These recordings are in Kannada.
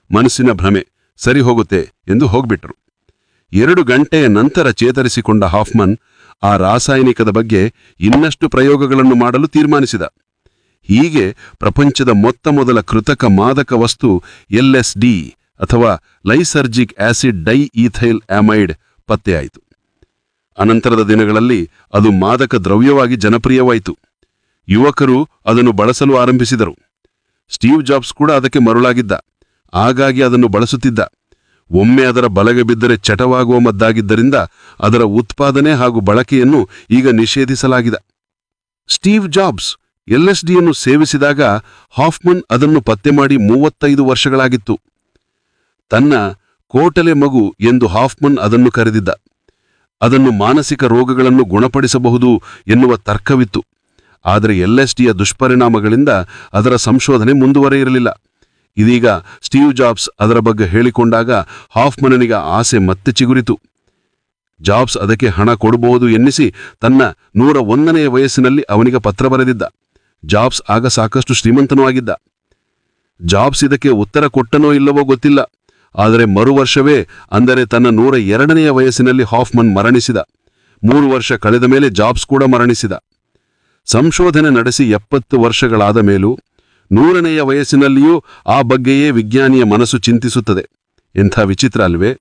ಮನಸ್ಸಿನ ಭ್ರಮೆ ಸರಿ ಹೋಗುತ್ತೆ ಎಂದು ಹೋಗ್ಬಿಟ್ರು ಎರಡು ಗಂಟೆಯ ನಂತರ ಚೇತರಿಸಿಕೊಂಡ ಹಾಫ್ಮನ್ ಆ ರಾಸಾಯನಿಕದ ಬಗ್ಗೆ ಇನ್ನಷ್ಟು ಪ್ರಯೋಗಗಳನ್ನು ಮಾಡಲು ತೀರ್ಮಾನಿಸಿದ ಹೀಗೆ ಪ್ರಪಂಚದ ಮೊತ್ತ ಮೊದಲ ಕೃತಕ ಮಾದಕ ವಸ್ತು ಎಲ್ಎಸ್ಡಿ ಅಥವಾ lysergic acid diethylamide ಪತ್ತೆಯಾಯಿತು ಅನಂತರದ ದಿನಗಳಲ್ಲಿ ಅದು ಮಾದಕ ದ್ರವ್ಯವಾಗಿ ಜನಪ್ರಿಯವಾಯಿತು ಯುವಕರು ಅದನ್ನು ಬಳಸಲು ಆರಂಭಿಸಿದರು ಸ್ಟೀವ್ ಜಾಬ್ಸ್ ಕೂಡ ಅದಕ್ಕೆ ಮರುಳಾಗಿದ್ದ ಆಗಾಗಿ ಅದನ್ನು ಬಳಸುತ್ತಿದ್ದ ಒಮ್ಮೆ ಅದರ ಬಲಗೆ ಬಿದ್ದರೆ ಚಟವಾಗುವ ಮದ್ದಾಗಿದ್ದರಿಂದ ಅದರ ಉತ್ಪಾದನೆ ಹಾಗೂ ಬಳಕೆಯನ್ನು ಈಗ ನಿಷೇಧಿಸಲಾಗಿದೆ ಸ್ಟೀವ್ ಜಾಬ್ಸ್ ಎಲ್ಎಸ್ಡಿಯನ್ನು ಸೇವಿಸಿದಾಗ ಹಾಫ್ಮನ್ ಅದನ್ನು ಪತ್ತೆ ಮಾಡಿ ಮೂವತ್ತೈದು ವರ್ಷಗಳಾಗಿತ್ತು ತನ್ನ ಕೋಟಲೆ ಮಗು ಎಂದು ಹಾಫ್ಮನ್ ಅದನ್ನು ಕರೆದಿದ್ದ ಅದನ್ನು ಮಾನಸಿಕ ರೋಗಗಳನ್ನು ಗುಣಪಡಿಸಬಹುದು ಎನ್ನುವ ತರ್ಕವಿತ್ತು ಆದರೆ ಎಲ್ಎಸ್ಡಿಯ ದುಷ್ಪರಿಣಾಮಗಳಿಂದ ಅದರ ಸಂಶೋಧನೆ ಮುಂದುವರೆಯಿರಲಿಲ್ಲ ಇದೀಗ ಸ್ಟೀವ್ ಜಾಬ್ಸ್ ಅದರ ಬಗ್ಗೆ ಹೇಳಿಕೊಂಡಾಗ ಹಾಫ್ಮನನಿಗ ಆಸೆ ಮತ್ತೆ ಚಿಗುರಿತು ಜಾಬ್ಸ್ ಅದಕ್ಕೆ ಹಣ ಕೊಡಬಹುದು ಎನ್ನಿಸಿ ತನ್ನ ನೂರ ಒಂದನೆಯ ವಯಸ್ಸಿನಲ್ಲಿ ಅವನಿಗೆ ಪತ್ರ ಬರೆದಿದ್ದ ಜಾಬ್ಸ್ ಆಗ ಸಾಕಷ್ಟು ಶ್ರೀಮಂತನೂ ಆಗಿದ್ದ ಜಾಬ್ಸ್ ಇದಕ್ಕೆ ಉತ್ತರ ಕೊಟ್ಟನೋ ಇಲ್ಲವೋ ಗೊತ್ತಿಲ್ಲ ಆದರೆ ಮರು ವರ್ಷವೇ ಅಂದರೆ ತನ್ನ ನೂರ ಎರಡನೆಯ ವಯಸ್ಸಿನಲ್ಲಿ ಹಾಫ್ಮನ್ ಮರಣಿಸಿದ ಮೂರು ವರ್ಷ ಕಳೆದ ಮೇಲೆ ಜಾಬ್ಸ್ ಕೂಡ ಮರಣಿಸಿದ ಸಂಶೋಧನೆ ನಡೆಸಿ ಎಪ್ಪತ್ತು ವರ್ಷಗಳಾದ ಮೇಲೂ ನೂರನೆಯ ವಯಸ್ಸಿನಲ್ಲಿಯೂ ಆ ಬಗ್ಗೆಯೇ ವಿಜ್ಞಾನಿಯ ಮನಸ್ಸು ಚಿಂತಿಸುತ್ತದೆ ಎಂಥ ವಿಚಿತ್ರ ಅಲ್ವೇ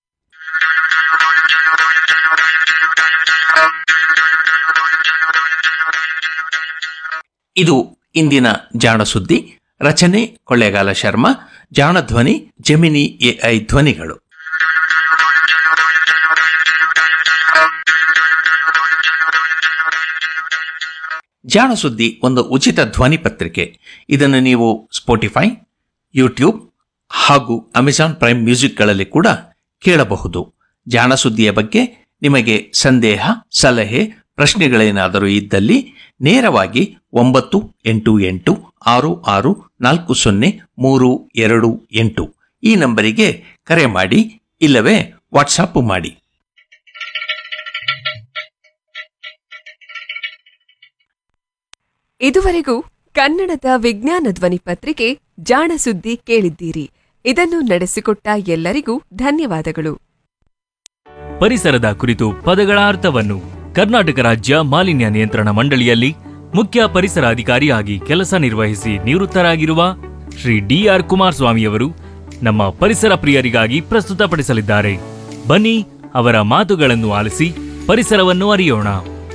ಇದು ಇಂದಿನ ಜಾಣ ಸುದ್ದಿ ರಚನೆ ಕೊಳ್ಳೇಗಾಲ ಶರ್ಮಾ ಜಾಣ ಧ್ವನಿ ಜಮಿನಿ ಎಐ ಧ್ವನಿಗಳು ಜಾಣ ಸುದ್ದಿ ಒಂದು ಉಚಿತ ಧ್ವನಿ ಪತ್ರಿಕೆ ಇದನ್ನು ನೀವು ಸ್ಪೋಟಿಫೈ ಯೂಟ್ಯೂಬ್ ಹಾಗೂ ಅಮೆಜಾನ್ ಪ್ರೈಮ್ ಮ್ಯೂಸಿಕ್ಗಳಲ್ಲಿ ಕೂಡ ಕೇಳಬಹುದು ಜಾಣ ಸುದ್ದಿಯ ಬಗ್ಗೆ ನಿಮಗೆ ಸಂದೇಹ ಸಲಹೆ ಪ್ರಶ್ನೆಗಳೇನಾದರೂ ಇದ್ದಲ್ಲಿ ನೇರವಾಗಿ ಒಂಬತ್ತು ಎಂಟು ಎಂಟು ಆರು ಆರು ನಾಲ್ಕು ಸೊನ್ನೆ ಮೂರು ಎರಡು ಎಂಟು ಈ ನಂಬರಿಗೆ ಕರೆ ಮಾಡಿ ಇಲ್ಲವೇ ವಾಟ್ಸಾಪ್ ಮಾಡಿ ಇದುವರೆಗೂ ಕನ್ನಡದ ವಿಜ್ಞಾನ ಧ್ವನಿ ಪತ್ರಿಕೆ ಜಾಣ ಸುದ್ದಿ ಕೇಳಿದ್ದೀರಿ ಇದನ್ನು ನಡೆಸಿಕೊಟ್ಟ ಎಲ್ಲರಿಗೂ ಧನ್ಯವಾದಗಳು ಪರಿಸರದ ಕುರಿತು ಪದಗಳ ಅರ್ಥವನ್ನು ಕರ್ನಾಟಕ ರಾಜ್ಯ ಮಾಲಿನ್ಯ ನಿಯಂತ್ರಣ ಮಂಡಳಿಯಲ್ಲಿ ಮುಖ್ಯ ಪರಿಸರ ಅಧಿಕಾರಿಯಾಗಿ ಕೆಲಸ ನಿರ್ವಹಿಸಿ ನಿವೃತ್ತರಾಗಿರುವ ಶ್ರೀ ಡಿಆರ್ ಕುಮಾರಸ್ವಾಮಿಯವರು ನಮ್ಮ ಪರಿಸರ ಪ್ರಿಯರಿಗಾಗಿ ಪ್ರಸ್ತುತಪಡಿಸಲಿದ್ದಾರೆ ಬನ್ನಿ ಅವರ ಮಾತುಗಳನ್ನು ಆಲಿಸಿ ಪರಿಸರವನ್ನು ಅರಿಯೋಣ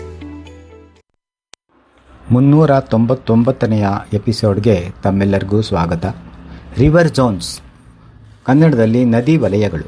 ಮುನ್ನೂರ ತೊಂಬತ್ತೊಂಬತ್ತನೆಯ ಎಪಿಸೋಡ್ಗೆ ತಮ್ಮೆಲ್ಲರಿಗೂ ಸ್ವಾಗತ ರಿವರ್ ಝೋನ್ಸ್ ಕನ್ನಡದಲ್ಲಿ ನದಿ ವಲಯಗಳು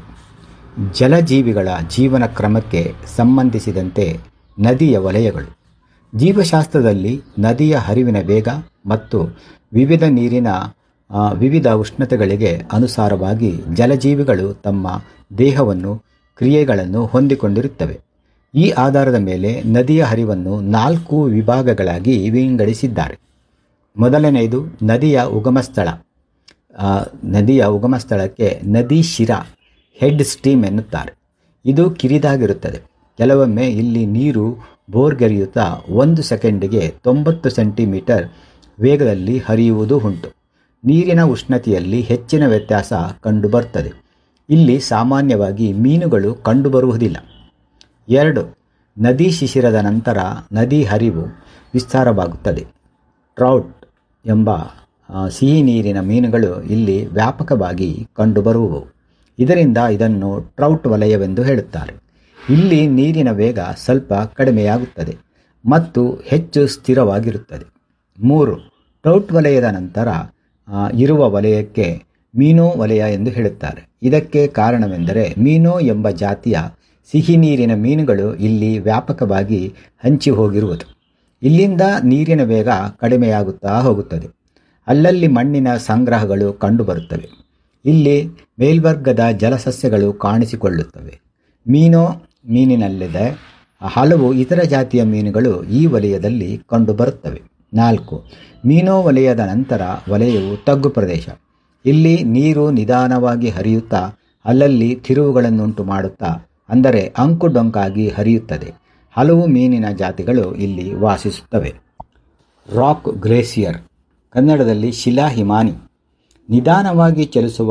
ಜಲಜೀವಿಗಳ ಜೀವನ ಕ್ರಮಕ್ಕೆ ಸಂಬಂಧಿಸಿದಂತೆ ನದಿಯ ವಲಯಗಳು ಜೀವಶಾಸ್ತ್ರದಲ್ಲಿ ನದಿಯ ಹರಿವಿನ ವೇಗ ಮತ್ತು ವಿವಿಧ ನೀರಿನ ಆ, ವಿವಿಧ ಉಷ್ಣತೆಗಳಿಗೆ ಅನುಸಾರವಾಗಿ ಜಲಜೀವಿಗಳು ತಮ್ಮ ದೇಹವನ್ನು ಕ್ರಿಯೆಗಳನ್ನು ಹೊಂದಿಕೊಂಡಿರುತ್ತವೆ ಈ ಆಧಾರದ ಮೇಲೆ ನದಿಯ ಹರಿವನ್ನು ನಾಲ್ಕು ವಿಭಾಗಗಳಾಗಿ ವಿಂಗಡಿಸಿದ್ದಾರೆ ಮೊದಲನೆಯದು ನದಿಯ ಉಗಮ ಸ್ಥಳ ಆ, ನದಿಯ ಉಗಮ ಸ್ಥಳಕ್ಕೆ ನದಿ ಶಿರ ಹೆಡ್ ಸ್ಟೀಮ್ ಎನ್ನುತ್ತಾರೆ ಇದು ಕಿರಿದಾಗಿರುತ್ತದೆ ಕೆಲವೊಮ್ಮೆ ಇಲ್ಲಿ ನೀರು ಬೋರ್ಗರಿಯುತ್ತಾ ಒಂದು ಸೆಕೆಂಡಿಗೆ ತೊಂಬತ್ತು ಸೆಂಟಿಮೀಟರ್ ವೇಗದಲ್ಲಿ ಹರಿಯುವುದು ಉಂಟು ನೀರಿನ ಉಷ್ಣತೆಯಲ್ಲಿ ಹೆಚ್ಚಿನ ವ್ಯತ್ಯಾಸ ಕಂಡುಬರ್ತದೆ ಇಲ್ಲಿ ಸಾಮಾನ್ಯವಾಗಿ ಮೀನುಗಳು ಕಂಡುಬರುವುದಿಲ್ಲ ಎರಡು ನದಿ ಶಿಶಿರದ ನಂತರ ನದಿ ಹರಿವು ವಿಸ್ತಾರವಾಗುತ್ತದೆ ಟ್ರೌಟ್ ಎಂಬ ಆ, ಸಿಹಿ ನೀರಿನ ಮೀನುಗಳು ಇಲ್ಲಿ ವ್ಯಾಪಕವಾಗಿ ಕಂಡುಬರುವವು ಇದರಿಂದ ಇದನ್ನು ಟ್ರೌಟ್ ವಲಯವೆಂದು ಹೇಳುತ್ತಾರೆ ಇಲ್ಲಿ ನೀರಿನ ವೇಗ ಸ್ವಲ್ಪ ಕಡಿಮೆಯಾಗುತ್ತದೆ ಮತ್ತು ಹೆಚ್ಚು ಸ್ಥಿರವಾಗಿರುತ್ತದೆ ಮೂರು ಟ್ರೌಟ್ ವಲಯದ ನಂತರ ಆ, ಇರುವ ವಲಯಕ್ಕೆ ಮೀನೋ ವಲಯ ಎಂದು ಹೇಳುತ್ತಾರೆ ಇದಕ್ಕೆ ಕಾರಣವೆಂದರೆ ಮೀನೋ ಎಂಬ ಜಾತಿಯ ಸಿಹಿ ನೀರಿನ ಮೀನುಗಳು ಇಲ್ಲಿ ವ್ಯಾಪಕವಾಗಿ ಹಂಚಿ ಹೋಗಿರುವುದು ಇಲ್ಲಿಂದ ನೀರಿನ ವೇಗ ಕಡಿಮೆಯಾಗುತ್ತಾ ಹೋಗುತ್ತದೆ ಅಲ್ಲಲ್ಲಿ ಮಣ್ಣಿನ ಸಂಗ್ರಹಗಳು ಕಂಡುಬರುತ್ತವೆ ಇಲ್ಲಿ ಮೇಲ್ವರ್ಗದ ಜಲಸಸ್ಯಗಳು ಕಾಣಿಸಿಕೊಳ್ಳುತ್ತವೆ ಮೀನೋ ಮೀನಿನಲ್ಲಿದೆ ಹಲವು ಇತರ ಜಾತಿಯ ಮೀನುಗಳು ಈ ವಲಯದಲ್ಲಿ ಕಂಡುಬರುತ್ತವೆ ನಾಲ್ಕು ಮೀನೋ ವಲಯದ ನಂತರ ವಲಯವು ತಗ್ಗು ಪ್ರದೇಶ ಇಲ್ಲಿ ನೀರು ನಿಧಾನವಾಗಿ ಹರಿಯುತ್ತಾ ಅಲ್ಲಲ್ಲಿ ತಿರುವುಗಳನ್ನುಂಟು ಮಾಡುತ್ತಾ ಅಂದರೆ ಅಂಕುಡೊಂಕಾಗಿ ಹರಿಯುತ್ತದೆ ಹಲವು ಮೀನಿನ ಜಾತಿಗಳು ಇಲ್ಲಿ ವಾಸಿಸುತ್ತವೆ ರಾಕ್ ಗ್ಲೇಸಿಯರ್ ಕನ್ನಡದಲ್ಲಿ ಶಿಲಾ ಹಿಮಾನಿ ನಿಧಾನವಾಗಿ ಚಲಿಸುವ